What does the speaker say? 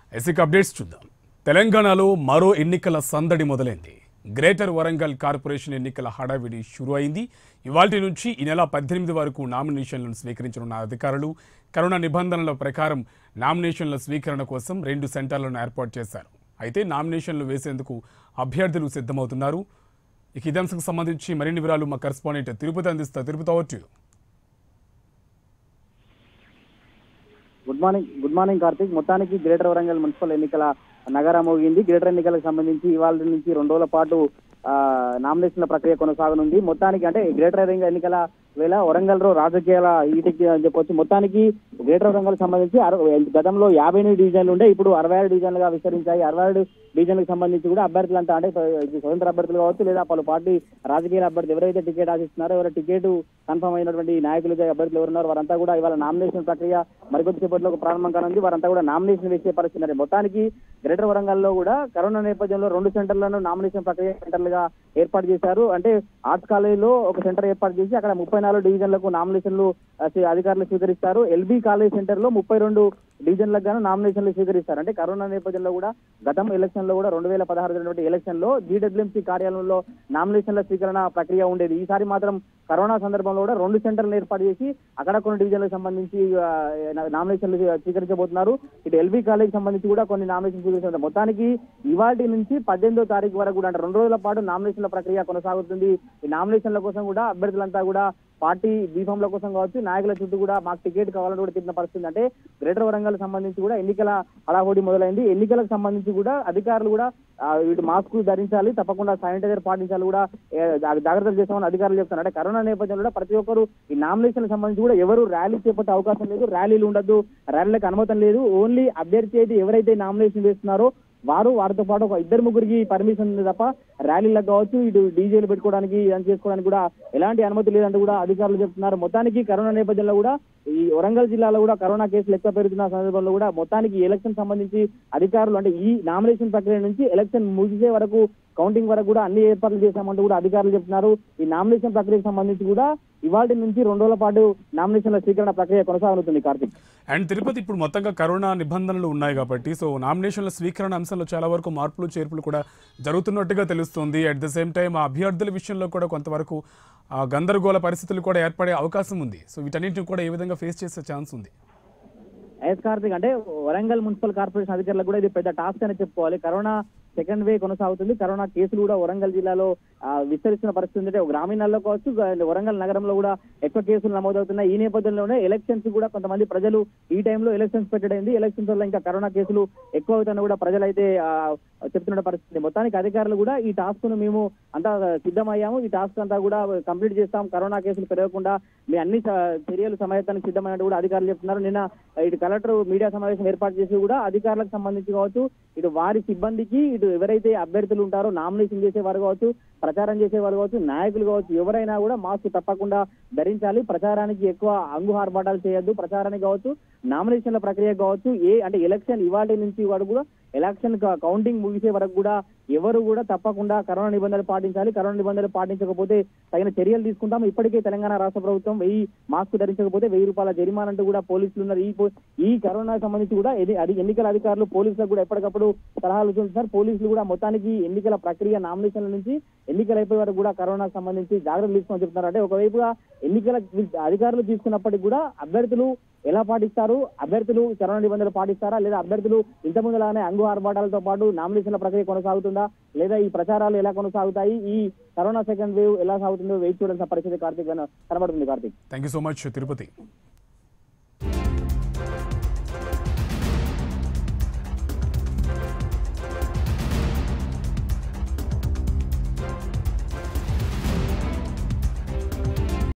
ఎసిక్ updates చూద్దాం తెలంగాణలో మరో ఎన్నికల సందడి మొదలైంది గ్రేటర్ వరంగల్ కార్పొరేషన్ ఎన్నికల హడావిడి షురు అయింది ఇవాల్టి నుంచి ఈ నెల పద్దెనిమిది వరకు నామినేషన్లను స్వీకరించనున్న అధికారులు కరోనా నిబంధనల ప్రకారం నామినేషన్ల స్వీకరణ కోసం రెండు సెంటర్లను ఏర్పాటు చేశారు అయితే నామినేషన్లు వేసేందుకు అభ్యర్థులు సిద్ధమవుతున్నారు ఇక ఇదే అంశంకు సంబంధించి మరిన్ని వివరాలు మా కరెస్పాండెంట్ తిరుపతి అందిస్తా తిరుపతి అవ్వచ్చు good morning good morning Karthik మొత్తానికి గ్రేటర్ వరంగల్ మున్సిపల్ ఎన్నికల నగరం మోగింది గ్రేటర్ ఎన్నికలకు సంబంధించి ఇవాళ నుంచి రెండు రోజుల పాటు ఆ, నామినేషన్ల ప్రక్రియ కొనసాగనుంది మొత్తానికి అంటే గ్రేటర్ వరంగల్ ఎన్నికల వేళ వరంగల్ లో రాజకీయాల ఈటెక్కి అని చెప్పొచ్చు మొత్తానికి గ్రేటర్ వరంగల్ సంబంధించి అర- గతంలో యాభై ఎనిమిది డివిజన్లు ఉండే ఇప్పుడు అరవై ఆరు డివిజన్లుగా విస్తరించాయి అరవై ఆరు డివిజన్లకు సంబంధించి కూడా అభ్యర్థులంతా అంటే ఇది స్వతంత్ర అభ్యర్థులు కావచ్చు లేదా పలు పార్టీ రాజకీయ అభ్యర్థులు ఎవరైతే టికెట్ ఆశిస్తున్నారో ఎవరైతే టికెట్ కన్ఫర్మ్ అయినటువంటి నాయకులు అభ్యర్థులు ఎవరున్నారో వారంతా కూడా ఇవాళ నామినేషన్ ప్రక్రియ మరికొద్ది సేపట్లో ప్రారంభం కానుంది వారంతా కూడా నామినేషన్ వేసే పరిస్థితి ఉన్నది. మొత్తానికి గ్రేటర్ వరంగల్లో కూడా కరోనా నేపథ్యంలో రెండు సెంటర్లను నామినేషన్ ప్రక్రియ సెంటర్లుగా ఏర్పాటు చేశారు అంటే ఆర్ట్స్ కాలేజీలో ఒక సెంటర్ ఏర్పాటు చేసి అక్కడ ముప్పై నాలుగు డివిజన్లకు నామినేషన్లు ఆ, స్వీ- అధికారులు స్వీకరిస్తారు ఎల్బీ కాలేజ్ సెంటర్ లో ముప్పై రెండు డివిజన్లకు గాను నామినేషన్లు స్వీకరిస్తారు అంటే కరోనా నేపథ్యంలో కూడా గతం ఎలక్షన్ లో కూడా రెండు వేల పదహారు జరిగినటువంటి ఎలక్షన్ లో జీడబ్ల్యూఎంసీ కార్యాలయంలో నామినేషన్ల స్వీకరణ ప్రక్రియ ఉండేది ఈసారి మాత్రం కరోనా సందర్భంలో కూడా రెండు సెంటర్లు ఏర్పాటు చేసి అక్కడ కొన్ని డివిజన్లకు సంబంధించి ఆ, నా- నామినేషన్లు స్వీకరించబోతున్నారు ఇటు ఎల్బీ కాలేజ్ సంబంధించి కూడా కొన్ని నామినేషన్ స్వీకరించారు మొత్తానికి ఇవాటి నుంచి పద్దెనిమిదో తారీఖు వరకు కూడా అంటే రెండు రోజుల పాటు నామినేషన్ల ప్రక్రియ కొనసాగుతుంది ఈ నామినేషన్ల కోసం కూడా అభ్యర్థులంతా కూడా పార్టీ బీఫామ్ల కోసం కావచ్చు నాయకుల చుట్టూ కూడా మాకు టికెట్ కావాలని కూడా తిరిగిన పరిస్థితి అంటే గ్రేటర్ వరంగల్ సంబంధించి కూడా ఎన్నికల హడాహోడి మొదలైంది ఎన్నికలకు సంబంధించి కూడా అధికారులు కూడా ఆ, వీటి మాస్క్ ధరించాలి తప్పకుండా శానిటైజర్ పాటించాలి కూడా ఏ, జా- జాగ్రత్తలు చేస్తామని అధికారులు చెప్తున్నారు అంటే కరోనా నేపథ్యంలో కూడా ప్రతి ఒక్కరు ఈ నామినేషన్లకు సంబంధించి కూడా ఎవరు ర్యాలీ చేపట్టే అవకాశం లేదు ర్యాలీలు ఉండదు ర్యాలీలకు అనుమతి లేదు ఓన్లీ అభ్యర్థి అయితే ఎవరైతే నామినేషన్ వేస్తున్నారో వారు వారితో పాటు ఒక ఇద్దరు ముగ్గురికి పర్మిషన్ ఉంది తప్ప ర్యాలీలకు కావచ్చు ఇటు డీజేలు పెట్టుకోవడానికి ఇదని చేసుకోవడానికి కూడా ఎలాంటి అనుమతి లేదంటూ కూడా అధికారులు చెప్తున్నారు మొత్తానికి కరోనా నేపథ్యంలో కూడా ఈ వరంగల్ జిల్లాలో కూడా కరోనా కేసులు ఎక్కువ పెరుగుతున్న సందర్భంలో కూడా మొత్తానికి ఈ ఎలక్షన్ సంబంధించి అధికారులు అంటే ఈ నామినేషన్ ప్రక్రియ నుంచి ఎలక్షన్ ముగిసే వరకు కౌంటింగ్ వరకు కూడా అన్ని ఏర్పాట్లు చేశామంటూ కూడా అధికారులు చెప్తున్నారు ఈ నామినేషన్ ప్రక్రియకు సంబంధించి కూడా ఇవాటి నుంచి రెండు రోజుల పాటు నామినేషన్ల స్వీకరణ ప్రక్రియ కొనసాగుతుంది కార్తీక్ అండ్ తిరుపతి ఇప్పుడు మొత్తంగా కరోనా నిబంధనలు ఉన్నాయి కాబట్టి సో నామినేషన్ల స్వీకరణ అంశంలో చాలా వరకు మార్పులు చేర్పులు కూడా జరుగుతున్నట్టుగా తెలుస్తుంది అట్ ద సేమ్ టైం ఆ అభ్యర్థుల విషయంలో కూడా కొంతవరకు ఆ, గందరగోళ పరిస్థితులు కూడా ఏర్పడే అవకాశం ఉంది సో వీటన్నింటిని కూడా ఏ విధంగా ఫేస్ చేసే ఛాన్స్ ఉంది ఎస్ కార్తిక్ అంటే వరంగల్ మున్సిపల్ కార్పొరేషన్ అధికారులకు కూడా ఇది పెద్ద టాస్క్ అని చెప్పుకోవాలి కరోనా సెకండ్ వే కొనసాగుతుంది కరోనా కేసులు కూడా వరంగల్ జిల్లాలో ఆ, విస్తరిస్తున్న పరిస్థితి ఉంది అంటే గ్రామీణాల్లో కావచ్చు గా- వరంగల్ నగరంలో కూడా ఎక్కువ కేసులు నమోదవుతున్నాయి ఈ నేపథ్యంలోనే ఎలక్షన్స్ కూడా కొంతమంది ప్రజలు ఈ టైంలో ఎలక్షన్స్ పెట్టడైంది ఎలక్షన్స్ వల్ల ఇంకా కరోనా కేసులు ఎక్కువ అవుతున్నా కూడా ప్రజలైతే ఆ, చెప్తున్న పరిస్థితి మొత్తానికి అధికారులు కూడా ఈ టాస్క్ ను మేము అంతా సిద్ధమయ్యాము ఈ టాస్క్ అంతా కూడా కంప్లీట్ చేస్తాం కరోనా కేసులు పెరగకుండా మీ అన్ని స- చర్యలు సమయత్తానికి సిద్ధమైనట్టు కూడా అధికారులు చెప్తున్నారు నిన్న ఇటు కలెక్టర్ మీడియా సమావేశం ఏర్పాటు చేసి కూడా అధికారులకు సంబంధించి కావచ్చు ఇటు వారి సిబ్బందికి ఇటు ఎవరైతే అభ్యర్థులు ఉంటారో నామినేషన్ చేసేవారు కావచ్చు ప్రచారం చేసేవారు కావచ్చు నాయకులు కావచ్చు ఎవరైనా కూడా మాస్క్ తప్పకుండా ధరించాలి ప్రచారానికి ఎక్కువ అంగు ఆర్భాటాలు చేయొద్దు ప్రచారానికి కావచ్చు నామినేషన్ల ప్రక్రియ కావచ్చు ఏ అంటే ఎలక్షన్ ఇవాటి నుంచి వరకు కూడా ఎలక్షన్ క- కౌంటింగ్ ముగిసే వరకు కూడా ఎవరు కూడా తప్పకుండా కరోనా నిబంధనలు పాటించాలి కరోనా నిబంధనలు పాటించకపోతే తగిన చర్యలు తీసుకుంటాం ఇప్పటికే తెలంగాణ రాష్ట్ర ప్రభుత్వం వెయ్యి మాస్క్ ధరించకపోతే వెయ్యి రూపాయల జరిమానా అంటూ కూడా పోలీసులు ఉన్నారు ఈ పో- ఈ కరోనా సంబంధించి కూడా ఇది అది ఎన్నికల అధికారులు పోలీసులకు కూడా ఎప్పటికప్పుడు సలహాలు చూస్తున్నారు పోలీసులు కూడా మొత్తానికి ఎన్నికల ప్రక్రియ నామినేషన్ల నుంచి ఎన్నికలు అయిపోయే వరకు కూడా కరోనాకు సంబంధించి జాగ్రత్తలు తీసుకోమని చెప్తున్నారు అంటే ఒకవైపుగా ఎన్నికల అధికారులు తీసుకున్నప్పటికీ కూడా అభ్యర్థులు ఎలా పాటిస్తారు అభ్యర్థులు కరోనా నిబంధనలు పాటిస్తారా లేదా అభ్యర్థులు ఇంత ముందులానే అంగు ఆర్భాటాలతో పాటు నామినేషన్ల ప్రక్రియ కొనసాగుతుందా లేదా ఈ ప్రచారాలు ఎలా కొనసాగుతాయి ఈ కరోనా సెకండ్ వేవ్ ఎలా సాగుతుందో వేచి చూడాల్సిన పరిస్థితి కార్తీక్ కనబడుతుంది Karthik thank you so much Tirupati